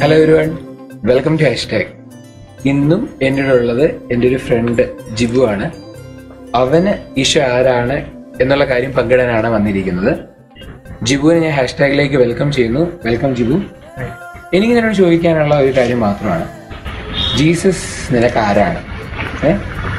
Hello ഒരുവൺ welcome to hashtag ഇന്നും എൻ്റെ കൂടെ ഉള്ളത് എൻ്റെ ഒരു ഫ്രണ്ട് ജിബു ആണ് അവന് ഈശോ ആരാണ് എന്നുള്ള കാര്യം പങ്കിടാനാണ് വന്നിരിക്കുന്നത് ജിബുവിനെ ഞാൻ ഹാഷ്ടാഗിലേക്ക് വെൽക്കം ചെയ്യുന്നു വെൽക്കം ജിബു എനിക്ക് നിന്നോട് ചോദിക്കാനുള്ള ഒരു കാര്യം മാത്രമാണ് ജീസസ് നിനക്ക് ആരാണ് ഏ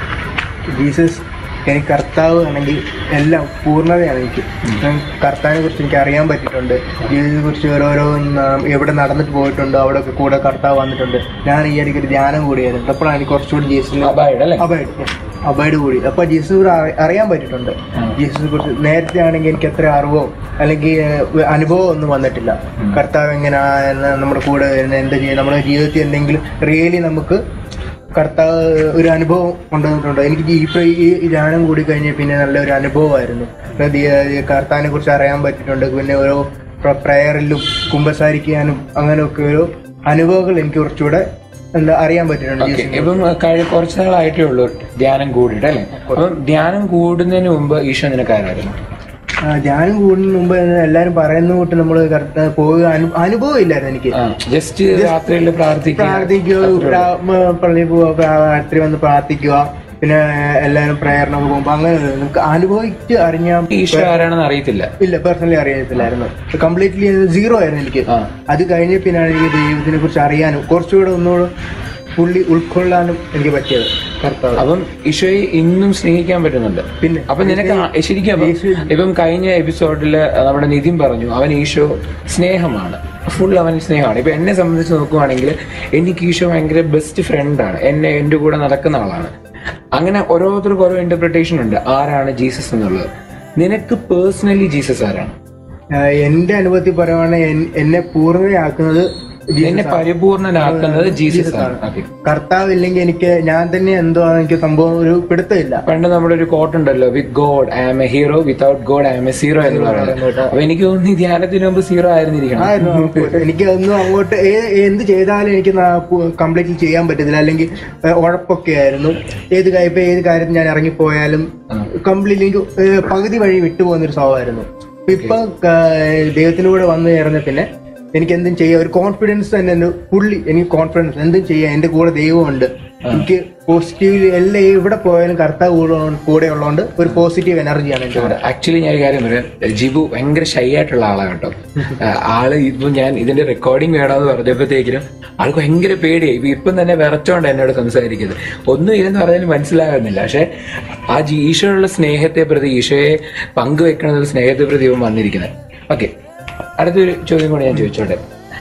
ജീസസ് എനിക്ക് കർത്താവ് ആണെങ്കിൽ എല്ലാം പൂർണ്ണതയാണ് എനിക്ക് ഞാൻ കർത്താവിനെ കുറിച്ച് എനിക്ക് അറിയാൻ പറ്റിയിട്ടുണ്ട് ജീവിതത്തെ കുറിച്ച് ഓരോരോ ന- എവിടെ നടന്നിട്ട് പോയിട്ടുണ്ട് അവിടെ ഒക്കെ കൂടെ കർത്താവ് വന്നിട്ടുണ്ട് ഞാൻ ഈ ഇടയ്ക്ക് ഒരു ധ്യാനം കൂടിയായിരുന്നു അപ്പോഴാണ് എനിക്ക് കുറച്ചുകൂടി ജീസസിനെ അബായിഡ് അല്ലേ അബൈഡ് അബൈഡ് കൂടി അപ്പൊ ജീസസ് കൂടെ അറി- അറിയാൻ പറ്റിയിട്ടുണ്ട് ജീസസിനെ കുറിച്ച് നേരത്തെ ആണെങ്കിൽ എനിക്ക് എത്ര അറിവോ അല്ലെങ്കിൽ ഏഹ്, അനുഭവം ഒന്നും വന്നിട്ടില്ല കർത്താവ് എങ്ങനെയാണ് നമ്മുടെ കൂടെ വരുന്നത് എന്താ ചെയ്യുന്നത് നമ്മുടെ ജീവിതത്തിൽ എന്തെങ്കിലും റിയലി നമുക്ക് കർത്താവ് ഒരു അനുഭവം കൊണ്ടുവന്നിട്ടുണ്ട് എനിക്ക് ഈ പ്ര- ഈ ധ്യാനം കൂടി കഴിഞ്ഞ് പിന്നെ നല്ലൊരു അനുഭവമായിരുന്നു കർത്താവിനെ കുറിച്ച് അറിയാൻ പറ്റിയിട്ടുണ്ട് പിന്നെ ഓരോ പ്രയറിലും കുമ്പസാരിക്കാനും അങ്ങനെയൊക്കെ ഓരോ അനുഭവങ്ങൾ എനിക്ക് കുറച്ചുകൂടെ എന്താ അറിയാൻ പറ്റിയിട്ടുണ്ട് ഓക്കെ ജീസസിനെ ഇപ്പം കഴി കുറച്ച് നാളായിട്ടേ ഉള്ളൂ ധ്യാനം കൂടിയിട്ട് അല്ലേ അപ്പം ധ്യാനം കൂടുന്നതിന് മുമ്പ് ഈശോ നിനക്ക് ആരായിരുന്നു ആ, ധ്യാനം കൂടുന്നതിന് മുമ്പ് എല്ലാരും പറയുന്ന കൂട്ട് നമ്മൾ പോവുക അനു- അനുഭവം ഇല്ലായിരുന്നു എനിക്ക് ജസ്റ്റ് രാത്രിയിൽ പ്രാർത്ഥിക്കുക പ്രാർത്ഥിക്കുക പ്രാ- മ- പള്ളിയിൽ പോവുക രാത്രി വന്ന് പ്രാർത്ഥിക്കുക പിന്നെ എല്ലാവരും പ്രേരണ പോകുമ്പോ അങ്ങനെ ഒരു നമുക്ക് അനുഭവിച്ച് അറിഞ്ഞാൽ ഈശോ ആരാണെന്ന് അറിയത്തില്ല ഇല്ല പേഴ്സണലി അറിയത്തില്ലായിരുന്നു കംപ്ലീറ്റ്ലി സീറോ ആയിരുന്നു എനിക്ക് ആ. അത് കഴിഞ്ഞ പിന്നാണ് എനിക്ക് ദൈവത്തിനെ കുറിച്ച് അറിയാനും കുറച്ചുകൂടെ ഒന്നുകൂടെ പുള്ളി ഉൾക്കൊള്ളാനും എനിക്ക് പറ്റിയത് കർത്താവ് അപ്പം ഈശോയെ ഇന്നും സ്നേഹിക്കാൻ പറ്റുന്നുണ്ട് പിന്നെ അപ്പൊ നിനക്ക് ആ- ശരിക്കും അപ്പം ഇപ്പം കഴിഞ്ഞ എപ്പിസോഡിൽ നമ്മുടെ നിതിൻ പറഞ്ഞു അവൻ ഈശോ സ്നേഹമാണ് ഫുൾ അവൻ സ്നേഹമാണ് ഇപ്പൊ എന്നെ സംബന്ധിച്ച് നോക്കുവാണെങ്കിൽ എനിക്ക് ഈശോ ഭയങ്കര ബെസ്റ്റ് ഫ്രണ്ടാണ് എന്നെ എൻ്റെ കൂടെ നടക്കുന്ന ആളാണ് അങ്ങനെ ഓരോരുത്തർക്കും ഓരോ ഇന്റർപ്രിട്ടേഷൻ ഉണ്ട് ആരാണ് ജീസസ് എന്നുള്ളത് നിനക്ക് പേഴ്സണലി ജീസസ് ആരാണ് ആ, എന്റെ അനുഭവത്തിൽ പറയുവാണെങ്കിൽ എൻ- എന്നെ പൂർണ്ണതയാക്കുന്നത് ജീസസ് നിന്നെ പരിപൂർണനാക്കുന്നത് ജീസസ് ആണ് ഓക്കെ കർത്താവ് ഇല്ലെങ്കിൽ എനിക്ക് ഞാൻ തന്നെ എന്തോ ആണ് എനിക്ക് സംഭവം ഒരു പിടുത്തമില്ല പണ്ട് നമ്മുടെ ഒരു കോട്ട് ഉണ്ടല്ലോ with God I am a hero without God I am a zero എന്ന് പറയുന്നത് അപ്പൊ എനിക്ക് തോന്നുന്നു ഈ ധ്യാനത്തിന് മുമ്പ് സീറോ ആയിരുന്നിരിക്കണം ആയിരുന്നു. എനിക്ക് ഒന്നും അങ്ങോട്ട് ഏ- എന്ത് ചെയ്താലും എനിക്ക് കംപ്ലീറ്റ് ചെയ്യാൻ പറ്റത്തില്ല അല്ലെങ്കിൽ ഏ, ഉഴപ്പൊക്കെ ആയിരുന്നു ഏത് കാര്യം ഇപ്പൊ ഏത് കാര്യത്തിൽ ഞാൻ ഇറങ്ങിപ്പോയാലും കംപ്ലീറ്റ് എനിക്ക് ഏ, പകുതി വഴി വിട്ടുപോകുന്ന ഒരു സ്വഭാവമായിരുന്നു ഇപ്പൊ ദൈവത്തിൻ്റെ കൂടെ വന്നു ചേർന്ന പിന്നെ എനിക്ക് എന്തും ചെയ്യാം ഒരു കോൺഫിഡൻസ് തന്നെ ഉണ്ട് ഫുള്ളി എനിക്ക് കോൺഫിഡൻസ് എന്തും ചെയ്യാം എന്റെ കൂടെ ദൈവമുണ്ട് എനിക്ക് പോസിറ്റീവ് എല്ലാം എവിടെ പോയാലും കർത്താവ് കൂടെ കൂടെ ഉള്ളതുകൊണ്ട് ഒരു പോസിറ്റീവ് എനർജിയാണ് എന്റെ കൂടെ ആക്ച്വലി ഞാൻ ഒരു കാര്യം പറയാം ജിബു ഭയങ്കര ഷൈ ആയിട്ടുള്ള ആളാണ് കേട്ടോ ആ, ആള് ഇപ്പൊ ഞാൻ ഇതിന്റെ റെക്കോർഡിംഗ് വേണമെന്ന് പറഞ്ഞപ്പോഴത്തേക്കിനും ആൾക്ക് ഭയങ്കര പേടിയായി ഇപ്പൊ ഇപ്പം തന്നെ വിറച്ചോണ്ട് എന്നോട് സംസാരിക്കുന്നത് ഒന്നും ഇല്ലെന്ന് പറഞ്ഞാലും മനസ്സിലാകുന്നില്ല പക്ഷെ ആ ജി- ഈശോയുള്ള സ്നേഹത്തെ പ്രതി ഈശോയെ പങ്കുവെക്കണ സ്നേഹത്തെ പ്രതി ഇവൻ വന്നിരിക്കുന്നത് ഓക്കെ അടുത്തൊരു ചോദ്യം കൂടി ഞാൻ ചോദിച്ചോട്ടെ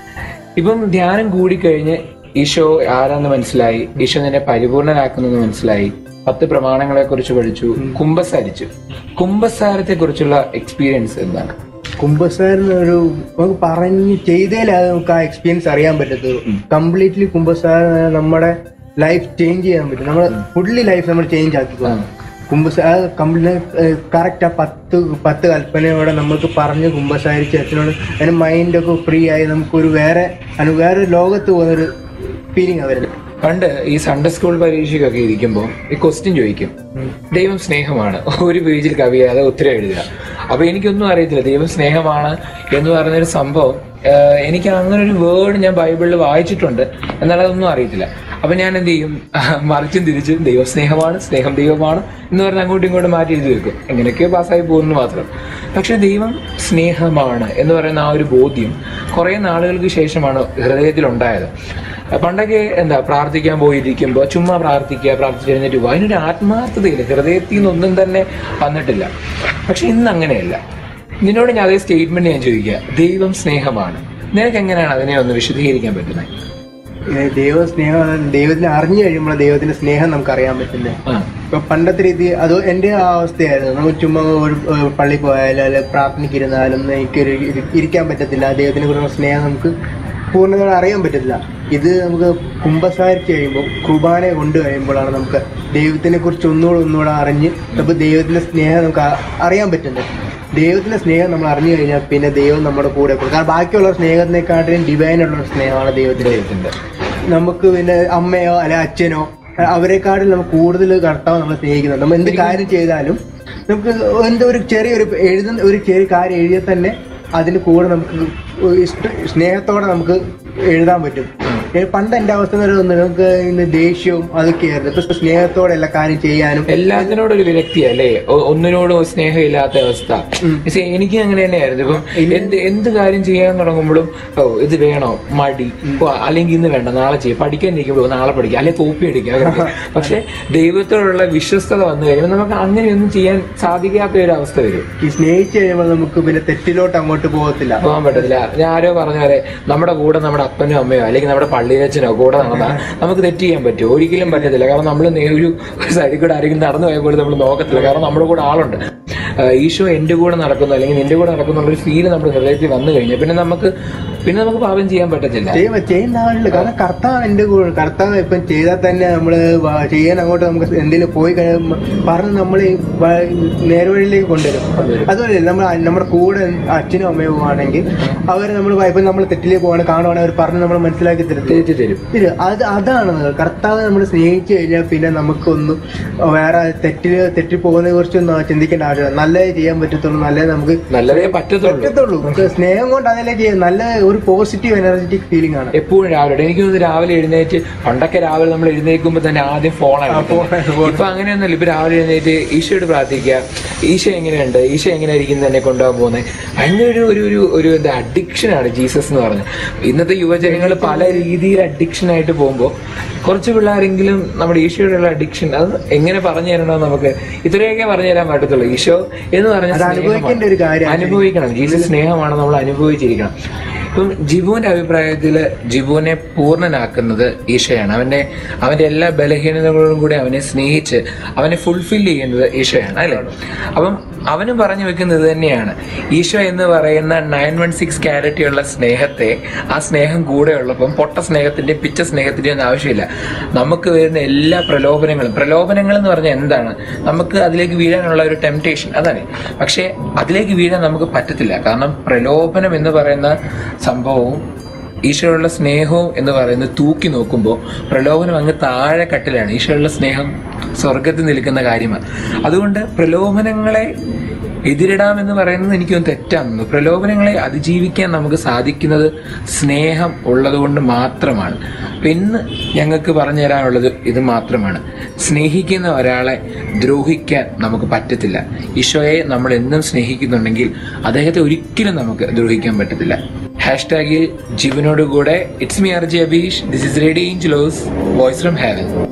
ഇപ്പം ധ്യാനം കൂടിക്കഴിഞ്ഞ് ഈശോ ആരാന്ന് മനസ്സിലായി ഈശോ നിന്നെ പരിപൂർണനാക്കുന്നെന്ന് മനസ്സിലായി പത്ത് പ്രമാണങ്ങളെ കുറിച്ച് പഠിച്ചു കുംഭസാരിച്ചു കുംഭസാരത്തെ കുറിച്ചുള്ള എക്സ്പീരിയൻസ് എന്താണ് കുംഭസാരം ഒരു നമുക്ക് പറഞ്ഞ് ചെയ്തേലേ അത് നമുക്ക് ആ എക്സ്പീരിയൻസ് അറിയാൻ പറ്റത്തുള്ളൂ കംപ്ലീറ്റ്ലി കുംഭസാരം നമ്മുടെ ലൈഫ് ചേഞ്ച് ചെയ്യാൻ പറ്റും നമ്മുടെ ഫുള്ളി ലൈഫ് നമ്മൾ ചേഞ്ച് ആക്കിക്കോ കുംഭസാര കംപ്ലീറ്റ് കറക്റ്റ് ആ പത്ത് പത്ത് കൽപ്പനയോടെ നമുക്ക് പറഞ്ഞ് കുംഭസാരിച്ച് അച്ഛനോട് അതിന് മൈൻഡൊക്കെ ഫ്രീ ആയി നമുക്കൊരു വേറെ അനു വേറെ ലോകത്ത് പോകുന്നൊരു ഫീലിംഗ് വരുന്നത് പണ്ട് ഈ സൺഡേ സ്കൂൾ പരീക്ഷയ്ക്കൊക്കെ ഇരിക്കുമ്പോൾ ഈ ക്വസ്റ്റ്യൻ ചോദിക്കും ദൈവം സ്നേഹമാണ് ഒരു പേജിൽ കവിയാതെ ഉത്തരം എഴുതുക അപ്പൊ എനിക്കൊന്നും അറിയത്തില്ല ദൈവം സ്നേഹമാണ് എന്ന് പറയുന്നൊരു സംഭവം ആഹ് എനിക്ക് അങ്ങനെ ഒരു വേർഡ് ഞാൻ ബൈബിളിൽ വായിച്ചിട്ടുണ്ട് എന്നുള്ളതൊന്നും അറിയത്തില്ല അപ്പൊ ഞാൻ എന്ത് ചെയ്യും മറിച്ചും തിരിച്ചും ദൈവം സ്നേഹമാണ് സ്നേഹം ദൈവമാണ് എന്ന് പറഞ്ഞ് അങ്ങോട്ടും ഇങ്ങോട്ടും മാറ്റി എഴുതി വെക്കും എങ്ങനെയൊക്കെയോ പാസ്സായി പോകുന്നു മാത്രം പക്ഷെ ദൈവം സ്നേഹമാണ് എന്ന് പറയുന്ന ആ ഒരു ബോധ്യം കുറേ നാളുകൾക്ക് ശേഷമാണ് ഹൃദയത്തിലുണ്ടായത് പണ്ടൊക്കെ എന്താ പ്രാർത്ഥിക്കാൻ പോയിരിക്കുമ്പോൾ ചുമ്മാ പ്രാർത്ഥിക്കുക പ്രാർത്ഥിച്ച് കഴിഞ്ഞിട്ട് പോകുക അതിനൊരു ആത്മാർത്ഥതയില്ല ഹൃദയത്തിൽ നിന്നൊന്നും തന്നെ വന്നിട്ടില്ല പക്ഷെ ഇന്ന് അങ്ങനെയല്ല നിന്നോട് ഞാൻ അതേ സ്റ്റേറ്റ്മെന്റ് ഞാൻ ചോദിക്കുക ദൈവം സ്നേഹമാണ് നിനക്ക് എങ്ങനെയാണ് അതിനെ ഒന്ന് വിശദീകരിക്കാൻ പറ്റുന്നത് ഏ, ദൈവ സ്നേഹം ദൈവത്തിനെ അറിഞ്ഞു കഴിയുമ്പോൾ ദൈവത്തിന്റെ സ്നേഹം നമുക്ക് അറിയാൻ പറ്റുന്നത് ആ ഇപ്പൊ പണ്ടത്തെ രീതി അത് എൻ്റെ ആ അവസ്ഥയായിരുന്നു നമുക്ക് ചുമ്മാ ഒരു ഏഹ്, പള്ളി പോയാലും അല്ലെ പ്രാർത്ഥനയ്ക്കിരുന്നാലും എനിക്കൊരു ഇരി- ഇരിക്കാൻ പറ്റത്തില്ല ദൈവത്തിനെ കുറിച്ചുള്ള സ്നേഹം നമുക്ക് പൂർണ്ണതയോടെ അറിയാൻ പറ്റത്തില്ല ഇത് നമുക്ക് കുംഭസാരിച്ച് കഴിയുമ്പോൾ കുർബാന കൊണ്ട് കഴിയുമ്പോഴാണ് നമുക്ക് ദൈവത്തിനെ കുറിച്ച് ഒന്നുകൂടെ ഒന്നുകൂടെ അറിഞ്ഞ് അപ്പോൾ ദൈവത്തിന്റെ സ്നേഹം നമുക്ക് അ- അറിയാൻ പറ്റുന്നത് ദൈവത്തിന്റെ സ്നേഹം നമ്മൾ അറിഞ്ഞു കഴിഞ്ഞാൽ പിന്നെ ദൈവം നമ്മുടെ കൂടെ കൂടും കാരണം ബാക്കിയുള്ള സ്നേഹത്തിനെക്കാട്ടിലും ഡിവൈനുള്ള ഒരു സ്നേഹമാണ് ദൈവത്തിന്റെ ദൈവത്തിന്റെ നമുക്ക് പിന്നെ അമ്മയോ അല്ലെ അച്ഛനോ അഹ് അവരെക്കാട്ടിൽ നമുക്ക് കൂടുതൽ കർത്താവ് നമ്മളെ സ്നേഹിക്കുന്നുണ്ട് നമ്മൾ എന്ത് കാര്യം ചെയ്താലും നമുക്ക് എന്തോ ഒരു ചെറിയൊരു എഴുതുന്ന ഒരു ചെറിയ കാര്യം എഴുതിയാൽ തന്നെ അതിന് കൂടെ നമുക്ക് ഇഷ്ട- സ്നേഹത്തോടെ നമുക്ക് എഴുതാൻ പറ്റും ഏ, പണ്ട് എൻ്റെ അവസ്ഥ എന്ന് പറയുന്നത് നമുക്ക് ഇന്ന് ദേഷ്യവും അതൊക്കെയായിരുന്നു ഇപ്പൊ സ്നേഹത്തോടെ എല്ലാ കാര്യം ചെയ്യാനും എല്ലാത്തിനോടും ഒരു വിരക്തിയാ അല്ലേ ഒ- ഒന്നിനോടും ഒരു സ്നേഹമില്ലാത്ത അവസ്ഥ പക്ഷേ എനിക്ക് അങ്ങനെ തന്നെയായിരുന്നു ഇപ്പം എന്ത് എന്ത് കാര്യം ചെയ്യാൻ തുടങ്ങുമ്പോഴും ഓ ഇത് വേണോ മടി ഓ, അല്ലെങ്കിൽ ഇന്ന് വേണ്ട നാളെ ചെയ്യും പഠിക്കാൻ ഇരിക്കുമ്പോൾ നാളെ പഠിക്കാം അല്ലെങ്കിൽ കോപ്പി അടിക്കാം അതൊക്കെ. പക്ഷെ ദൈവത്തോടുള്ള വിശ്വസ്തത വന്നു കഴിയുമ്പോൾ നമുക്ക് അങ്ങനെയൊന്നും ചെയ്യാൻ സാധിക്കാത്ത ഒരു അവസ്ഥ വരും ഈ സ്നേഹിച്ച് കഴിയുമ്പോൾ നമുക്ക് പിന്നെ തെറ്റിലോട്ട് അങ്ങോട്ട് പോകത്തില്ല പോകാൻ പറ്റത്തില്ല ഞാൻ ആരോ പറഞ്ഞ പോലെ നമ്മുടെ കൂടെ നമ്മുടെ അപ്പനോ അമ്മയോ അല്ലെങ്കിൽ നമ്മുടെ പള്ളിയച്ഛനോ കൂടെ നടന്നാൽ നമുക്ക് തെറ്റ് ചെയ്യാൻ പറ്റുമോ ഒരിക്കലും പറ്റത്തില്ല കാരണം നമ്മൾ ഒരു സൈഡിൽ കൂടെ ആരെങ്കിലും നടന്നു പോയപ്പോൾ നമ്മൾ നോക്കത്തില്ല കാരണം നമ്മുടെ കൂടെ ആളുണ്ട് ആ, ഈശോ എൻ്റെ കൂടെ നടക്കുന്നു അല്ലെങ്കിൽ നിന്റെ കൂടെ നടക്കുന്നു ഒരു ഫീല് നമ്മുടെ ഹൃദയത്തിൽ വന്നു കഴിഞ്ഞാൽ പിന്നെ നമുക്ക് പിന്നെ നമുക്ക് പാപം ചെയ്യാൻ പറ്റത്തില്ല ചെയ്യുമ്പോ ചെയ്യുന്ന ആളില്ല കാരണം കർത്താവ് എന്റെ കൂടെ കർത്താവ് ഇപ്പം ചെയ്താൽ തന്നെ നമ്മള് വ- ചെയ്യാൻ അങ്ങോട്ട് നമുക്ക് എന്തെങ്കിലും പോയി കഴിയുമ്പോൾ പറഞ്ഞ് നമ്മൾ നേർവഴിയിലേക്ക് കൊണ്ടുവരും അതുപോലെ നമ്മൾ നമ്മുടെ കൂടെ അച്ഛനും അമ്മയും പോവാണെങ്കിൽ അവർ നമ്മൾ ഇപ്പം നമ്മൾ തെറ്റിലേക്ക് പോവാണ് കാണുവാണെങ്കിൽ അവർ പറഞ്ഞ് നമ്മൾ മനസ്സിലാക്കി തരുന്നത് തിരിച്ചു തരും ഇത് അത് അതാണ് കർത്താവ് നമ്മൾ സ്നേഹിച്ചു കഴിഞ്ഞാൽ പിന്നെ നമുക്കൊന്നും വേറെ തെറ്റിൽ തെറ്റി പോകുന്നതിനെ കുറിച്ചൊന്നും ചിന്തിക്കേണ്ട ആവശ്യമില്ല നല്ലത് ചെയ്യാൻ പറ്റത്തുള്ളൂ നല്ലത് നമുക്ക് നല്ലതേ പറ്റത്തുള്ളൂ പറ്റത്തുള്ളൂ നമുക്ക് സ്നേഹം കൊണ്ട് അതല്ലേ ചെയ്യാം നല്ല ഒരു പോസിറ്റീവ് എനർജറ്റിക് ഫീലിംഗ് ആണ് എപ്പോഴും രാവിലെ എനിക്ക് തോന്നുന്നു രാവിലെ എഴുന്നേറ്റ് പണ്ടൊക്കെ രാവിലെ നമ്മൾ എഴുന്നേൽക്കുമ്പോൾ തന്നെ ആദ്യം ഫോണാണ് ഇപ്പൊ അങ്ങനെയൊന്നുമില്ല ഇപ്പൊ രാവിലെ എഴുന്നേറ്റ് ഈശോയോട് പ്രാർത്ഥിക്കുക ഈശോ എങ്ങനെയുണ്ട് ഈശോ എങ്ങനെ ഇരിക്കുന്നത് എന്നെ കൊണ്ടുപോകാൻ പോകുന്നത് ഭയങ്കര ഒരു ഒരു ഒരു ഒരു എന്താ അഡിക്ഷനാണ് ജീസസ് എന്ന് പറഞ്ഞത് ഇന്നത്തെ യുവജനങ്ങൾ പല രീതിയിൽ അഡിക്ഷൻ ആയിട്ട് പോകുമ്പോൾ കുറച്ച് പിള്ളേരെങ്കിലും നമ്മുടെ ഈശോയോടുള്ള അഡിക്ഷൻ അത് എങ്ങനെ പറഞ്ഞു തരണമെന്ന് നമുക്ക് ഇത്രയൊക്കെ പറഞ്ഞു തരാൻ പറ്റത്തുള്ളൂ ഈശോ എന്ന് പറഞ്ഞ അത് അനുഭവിക്കേണ്ട ഒരു കാര്യമാണ് അനുഭവിക്കണം ജീസസ് സ്നേഹമാണ് നമ്മൾ അനുഭവിച്ചിരിക്കണം ഇപ്പം ജിബുവിന്റെ അഭിപ്രായത്തിൽ ജിബുവിനെ പൂർണ്ണനാക്കുന്നത് ഈശോയാണ് അവന്റെ അവന്റെ എല്ലാ ബലഹീനതകളോടും കൂടി അവനെ സ്നേഹിച്ച് അവനെ ഫുൾഫിൽ ചെയ്യുന്നത് ഈശോയാണ് അല്ലേ അപ്പം അവനും പറഞ്ഞു വെക്കുന്നത് ഇത് തന്നെയാണ് ഈശോ എന്ന് പറയുന്ന നയൻ വൺ സിക്സ് ക്യാരറ്റിയുള്ള സ്നേഹത്തെ ആ സ്നേഹം കൂടെ ഉള്ളപ്പം പൊട്ട സ്നേഹത്തിന്റെയും പിച്ച സ്നേഹത്തിന്റെയും ഒന്നും ആവശ്യമില്ല നമുക്ക് വരുന്ന എല്ലാ പ്രലോഭനങ്ങളും പ്രലോഭനങ്ങൾ എന്ന് പറഞ്ഞാൽ എന്താണ് നമുക്ക് അതിലേക്ക് വീഴാനുള്ള ഒരു ടെംപ്റ്റേഷൻ അതാണ് പക്ഷേ അതിലേക്ക് വീഴാൻ നമുക്ക് പറ്റത്തില്ല കാരണം പ്രലോഭനം എന്ന് പറയുന്ന സംഭവവും ഈശോയുള്ള സ്നേഹവും എന്ന് പറയുന്നത് തൂക്കി നോക്കുമ്പോൾ പ്രലോഭനം അങ്ങ് താഴെ കട്ടിലാണ് ഈശോയുള്ള സ്നേഹം സ്വർഗത്തിൽ നിൽക്കുന്ന കാര്യമാണ് അതുകൊണ്ട് പ്രലോഭനങ്ങളെ എതിരിടാമെന്ന് പറയുന്നത് എനിക്കൊന്ന് തെറ്റാണെന്ന് പ്രലോഭനങ്ങളെ അതിജീവിക്കാൻ നമുക്ക് സാധിക്കുന്നത് സ്നേഹം ഉള്ളതുകൊണ്ട് മാത്രമാണ് അപ്പം ഇന്ന് ഞങ്ങൾക്ക് പറഞ്ഞു തരാനുള്ളത് ഇത് മാത്രമാണ് സ്നേഹിക്കുന്ന ഒരാളെ ദ്രോഹിക്കാൻ നമുക്ക് പറ്റത്തില്ല ഈശോയെ നമ്മൾ എന്നും സ്നേഹിക്കുന്നുണ്ടെങ്കിൽ അദ്ദേഹത്തെ ഒരിക്കലും നമുക്ക് ദ്രോഹിക്കാൻ പറ്റത്തില്ല ഹാഷ്ടാഗിൽ ജീവനോട് കൂടെ it's me R G Abeesh this is radio inch loss voice from haven